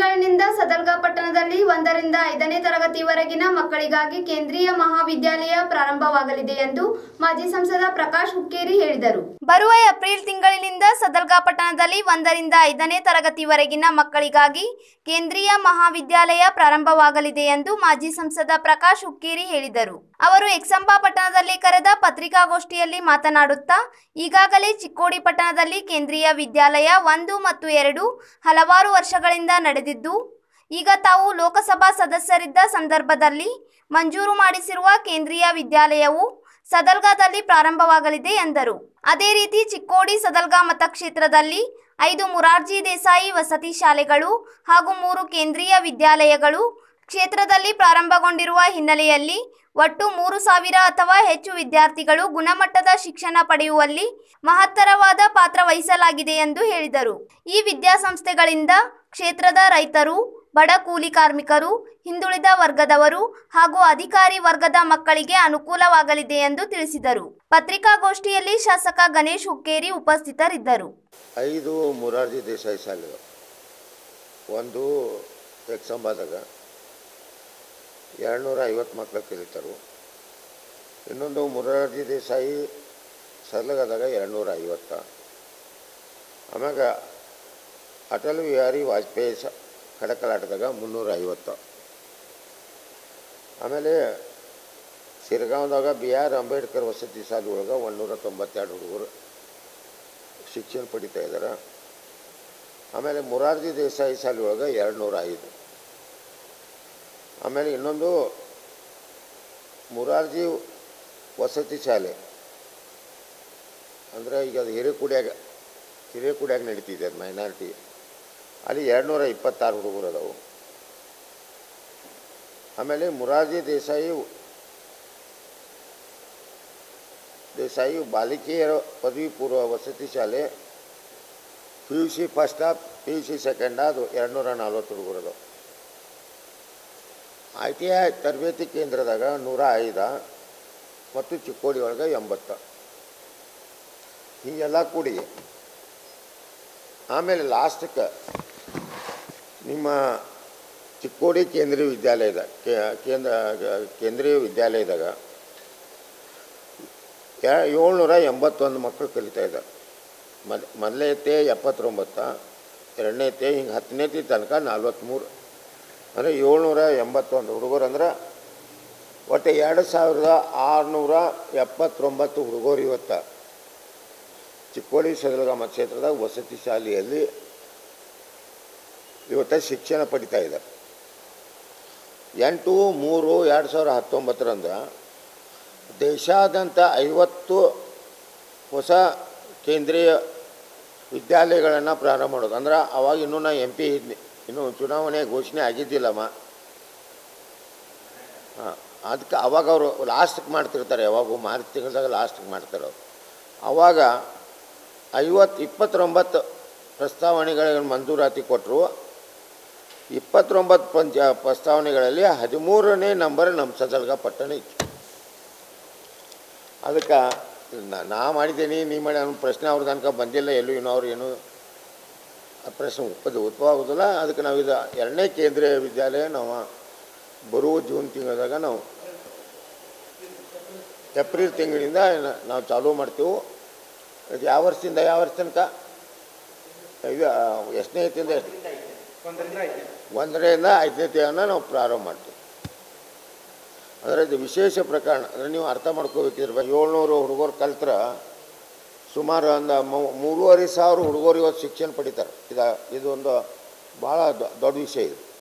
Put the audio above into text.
ತಿಂಗಳಿನಿಂದ ಸದಲ್ಗಾ ಪಟ್ಟಣದಲ್ಲಿ ಒಂದರಿಂದ ಐದನೇ ತರಗತಿವರೆಗಿನ ಮಕ್ಕಳಿಗಾಗಿ ಕೇಂದ್ರೀಯ ಮಹಾವಿದ್ಯಾಲಯ ಪ್ರಾರಂಭವಾಗಲಿದೆ ಎಂದು ಮಾಜಿ ಸಂಸದ ಪ್ರಕಾಶ್ ಹುಕ್ಕೇರಿ ಹೇಳಿದರು ಬರುವ ಏಪ್ರಿಲ್ ತಿಂಗಳಿನಿಂದ ಸದಲ್ಗಾ ಪಟ್ಟಣದಲ್ಲಿ ಒಂದರಿಂದ ಐದನೇ ತರಗತಿವರೆಗಿನ ಮಕ್ಕಳಿಗಾಗಿ ಕೇಂದ್ರೀಯ ಮಹಾವಿದ್ಯಾಲಯ ಪ್ರಾರಂಭವಾಗಲಿದೆ ಎಂದು ಮಾಜಿ ಸಂಸದ ಪ್ರಕಾಶ್ ಹುಕ್ಕೇರಿ ಹೇಳಿದರು ಅವರು ಎಕ್ಸಂಬಾ ಪಟ್ಟಣದಲ್ಲಿ ಕರೆದ ಪತ್ರಿಕಾಗೋಷ್ಠಿಯಲ್ಲಿ ಮಾತನಾಡುತ್ತಾ ಈಗಾಗಲೇ ಚಿಕ್ಕೋಡಿ ಪಟ್ಟಣದಲ್ಲಿ ಕೇಂದ್ರೀಯ ವಿದ್ಯಾಲಯ ಒಂದು ಮತ್ತು ಎರಡು ಹಲವಾರು ವರ್ಷಗಳಿಂದ ನಡೆದಿದ್ದು ಈಗ ತಾವು ಲೋಕಸಭಾ ಸದಸ್ಯರಿದ್ದ ಸಂದರ್ಭದಲ್ಲಿ ಮಂಜೂರು ಮಾಡಿಸಿರುವ ಕೇಂದ್ರೀಯ ವಿದ್ಯಾಲಯವು ಸದಲ್ಗಾದಲ್ಲಿ ಪ್ರಾರಂಭವಾಗಲಿದೆ ಎಂದರು ಅದೇ ರೀತಿ ಚಿಕ್ಕೋಡಿ ಸದಲ್ಗಾ ಮತಕ್ಷೇತ್ರದಲ್ಲಿ ಐದು ಮುರಾರ್ಜಿ ದೇಸಾಯಿ ವಸತಿ ಶಾಲೆಗಳು ಹಾಗೂ ಮೂರು ಕೇಂದ್ರೀಯ ವಿದ್ಯಾಲಯಗಳು ಕ್ಷೇತ್ರದಲ್ಲಿ ಪ್ರಾರಂಭಗೊಂಡಿರುವ ಹಿನ್ನೆಲೆಯಲ್ಲಿ ಒಟ್ಟು ಮೂರು ಸಾವಿರ ಅಥವಾ ಹೆಚ್ಚು ವಿದ್ಯಾರ್ಥಿಗಳು ಗುಣಮಟ್ಟದ ಶಿಕ್ಷಣ ಪಡೆಯುವಲ್ಲಿ ಮಹತ್ತರವಾದ ಪಾತ್ರ ವಹಿಸಲಾಗಿದೆ ಎಂದು ಹೇಳಿದರು ಈ ವಿದ್ಯಾಸಂಸ್ಥೆಗಳಿಂದ ಕ್ಷೇತ್ರದ ರೈತರು ಬಡ ಕೂಲಿ ಕಾರ್ಮಿಕರು ಹಿಂದುಳಿದ ವರ್ಗದವರು ಹಾಗೂ ಅಧಿಕಾರಿ ವರ್ಗದ ಮಕ್ಕಳಿಗೆ ಅನುಕೂಲವಾಗಲಿದೆ ಎಂದು ತಿಳಿಸಿದರು ಪತ್ರಿಕಾಗೋಷ್ಠಿಯಲ್ಲಿ ಶಾಸಕ ಗಣೇಶ್ ಹುಕ್ಕೇರಿ ಉಪಸ್ಥಿತರಿದ್ದರು ಐದು ಮುರಾರ್ಜಿ ದೇಸಾಯಿ ಶಾಲೆಗಳು ಒಂದು ಎಕ್ಸಂಬಾದಾಗ ಎರಡುನೂರ ಐವತ್ತು ಮಕ್ಕಳು ಕಲಿತರು ಇನ್ನೊಂದು ಮುರಾರ್ಜಿ ದೇಸಾಯಿ ಸದಲಗದಾಗ ಎರಡುನೂರ ಐವತ್ತು ಆಮ್ಯಾಗ ಅಟಲ್ ಬಿಹಾರಿ ವಾಜಪೇಯಿ ಸ ಕಡಕಲಾಟದಾಗ ಮುನ್ನೂರ ಐವತ್ತು ಆಮೇಲೆ ಸಿರಗಾಂವ್ದಾಗ ಬಿ ಆರ್ ಅಂಬೇಡ್ಕರ್ ವಸತಿ ಶಾಲೆ ಒಳಗೆ ಒಂದುನೂರ ತೊಂಬತ್ತೆರಡು ಹುಡುಗರು ಶಿಕ್ಷಣ ಪಡಿತಾ ಇದ್ದಾರೆ ಆಮೇಲೆ ಮುರಾರ್ಜಿ ದೇಸಾಯಿ ಶಾಲೆ ಒಳಗೆ ಎರಡು ನೂರ ಐದು ಆಮೇಲೆ ಇನ್ನೊಂದು ಮುರಾರ್ಜಿ ವಸತಿ ಶಾಲೆ ಅಂದರೆ ಈಗ ಅದು ಹಿರೇಕುಡಿಯಾಗ ಹಿರೇಕುಡಿಯಾಗ ನಡೀತಿದೆ ಅದು ಮೈನಾರಿಟಿ ಅಲ್ಲಿ ಎರಡು ನೂರ ಇಪ್ಪತ್ತಾರು ಹುಡುಗರು ಅದಾವು ಆಮೇಲೆ ಮುರಾರ್ಜಿ ದೇಸಾಯಿ ದೇಸಾಯಿ ಬಾಲಿಕೆಯರ ಪದವಿ ಪೂರ್ವ ವಸತಿ ಶಾಲೆ P U C first P U C second ಅದು ಎರಡು ನೂರ ನಲ್ವತ್ತು ಹುಡುಗರು ಅದಾವು ಐ ಟಿ ಐ ತರಬೇತಿ ಕೇಂದ್ರದಾಗ ನೂರ ಐದ ಮತ್ತು ಚಿಕ್ಕೋಡಿ ಒಳಗೆ ಎಂಬತ್ತು ಹೀಗೆಲ್ಲ ಕೂಡಿ ಆಮೇಲೆ ಲಾಸ್ಟಕ್ಕೆ ನಿಮ್ಮ ಚಿಕ್ಕೋಡಿ ಕೇಂದ್ರೀಯ ವಿದ್ಯಾಲಯದ ಕೇ- ಕೇಂದ್ರ ಕೇಂದ್ರೀಯ ವಿದ್ಯಾಲಯದಾಗ ಯಾ- ಏಳ್ನೂರ ಎಂಬತ್ತೊಂದು ಮಕ್ಕಳು ಕಲಿತಾ ಇದ್ದಾರೆ ಮೊದ್ ಮೊದಲನೇತೆ ಎಪ್ಪತ್ತೊಂಬತ್ತು ಎರಡನೇತೆ ಹಿಂಗೆ ಹತ್ತನೇತಿ ತನಕ ನಲ್ವತ್ತ್ಮೂರು ಅಂದರೆ ಏಳ್ನೂರ ಎಂಬತ್ತೊಂದು ಹುಡುಗರು ಅಂದ್ರೆ ಒಟ್ಟು ಎರಡು ಸಾವಿರದ ಆರುನೂರ ಎಪ್ಪತ್ತೊಂಬತ್ತು ಹುಡುಗರು ಇವತ್ತು ಚಿಕ್ಕೋಡಿ ಸದಲಗಾಮ ಕ್ಷೇತ್ರದಾಗ ವಸತಿ ಶಾಲೆಯಲ್ಲಿ ಇವತ್ತು ಶಿಕ್ಷಣ ಪಡಿತಾ ಇದ್ದಾರೆ ಎಂಟು ಮೂರು ಎರಡು ಸಾವಿರ ಹತ್ತೊಂಬತ್ತರಂದ ದೇಶಾದ್ಯಂತ ಐವತ್ತು ಹೊಸ ಕೇಂದ್ರೀಯ ವಿದ್ಯಾಲಯಗಳನ್ನು ಪ್ರಾರಂಭ ಮಾಡೋದು ಅಂದ್ರೆ ಅವಾಗ ಇನ್ನೂ ನಾ ಎಂ ಪಿ ಇದ್ನಿ ಇನ್ನೂ ಚುನಾವಣೆ ಘೋಷಣೆ ಆಗಿದ್ದಿಲ್ಲಮ್ಮ ಹಾಂ ಅದಕ್ಕೆ ಅವಾಗ ಅವರು ಲಾಸ್ಟಿಗೆ ಮಾಡ್ತಿರ್ತಾರೆ ಯಾವಾಗೂ ಮಾರ್ಚ್ ತಿಂಗಳದಾಗ ಲಾಸ್ಟಿಗೆ ಮಾಡ್ತಾರೆ ಅವರು ಅವಾಗ ಐವತ್ತು ಇಪ್ಪತ್ತೊಂಬತ್ತು ಪ್ರಸ್ತಾವನೆಗಳಿಗೆ ಮಂಜೂರಾತಿ ಕೊಟ್ಟರು ಇಪ್ಪತ್ತೊಂಬತ್ತು ಪಂಚ ಪ್ರಸ್ತಾವನೆಗಳಲ್ಲಿ ಹದಿಮೂರನೇ ನಂಬರ್ ನಮ್ಮ ಸದಲ್ಗ ಪಟ್ಟಣ ಇತ್ತು ಅದಕ್ಕೆ ನಾ- ನಾ ಮಾಡಿದ್ದೀನಿ ನೀ ಮಾಡಿ ಅನ್ನೋ ಪ್ರಶ್ನೆ ಅವ್ರ ತನಕ ಬಂದಿಲ್ಲ ಎಲ್ಲೂ ಇನ್ನೂ ಅವ್ರು ಏನು ಆ ಪ್ರಶ್ನೆ ಉಪದ ಉದ್ಭವ ಆಗೋದಿಲ್ಲ ಅದಕ್ಕೆ ನಾವು ಇದು ಎರಡನೇ ಕೇಂದ್ರೀಯ ವಿದ್ಯಾಲಯ ನಾವು ಬರುವ ಜೂನ್ ತಿಂಗಳದಾಗ ನಾವು ಏಪ್ರಿಲ್ ತಿಂಗಳಿಂದ ನ- ನಾವು ಚಾಲೂ ಮಾಡ್ತೀವಿ ಇದು ಯಾವ ವರ್ಷದಿಂದ ಯಾವ ವರ್ಷ ತನಕ ಇದು ಆ, ಎಷ್ಟನೇ ಐತಿಂದ ಎಷ್ಟು ಒಂದರಿಂದ ಐದನೇ ತಿಂಗಳನ್ನ ನಾವು ಪ್ರಾರಂಭ ಮಾಡ್ತೀವಿ ಅಂದರೆ ಇದು ವಿಶೇಷ ಪ್ರಕರಣ ಅಂದರೆ ನೀವು ಅರ್ಥ ಮಾಡ್ಕೋಬೇಕಿದ್ರೆ ಬ- ಏಳ್ನೂರು ಹುಡುಗರು ಕಲ್ತ್ರೆ ಸುಮಾರು ಒಂದು ಮೂ- ಮೂರುವರೆ ಸಾವಿರ ಹುಡುಗರು ಇವತ್ತು ಶಿಕ್ಷಣ ಪಡಿತಾರೆ ಇದು ಇದೊಂದು ಭಾಳ ದೊ- ದೊಡ್ಡ ವಿಷಯ ಇದು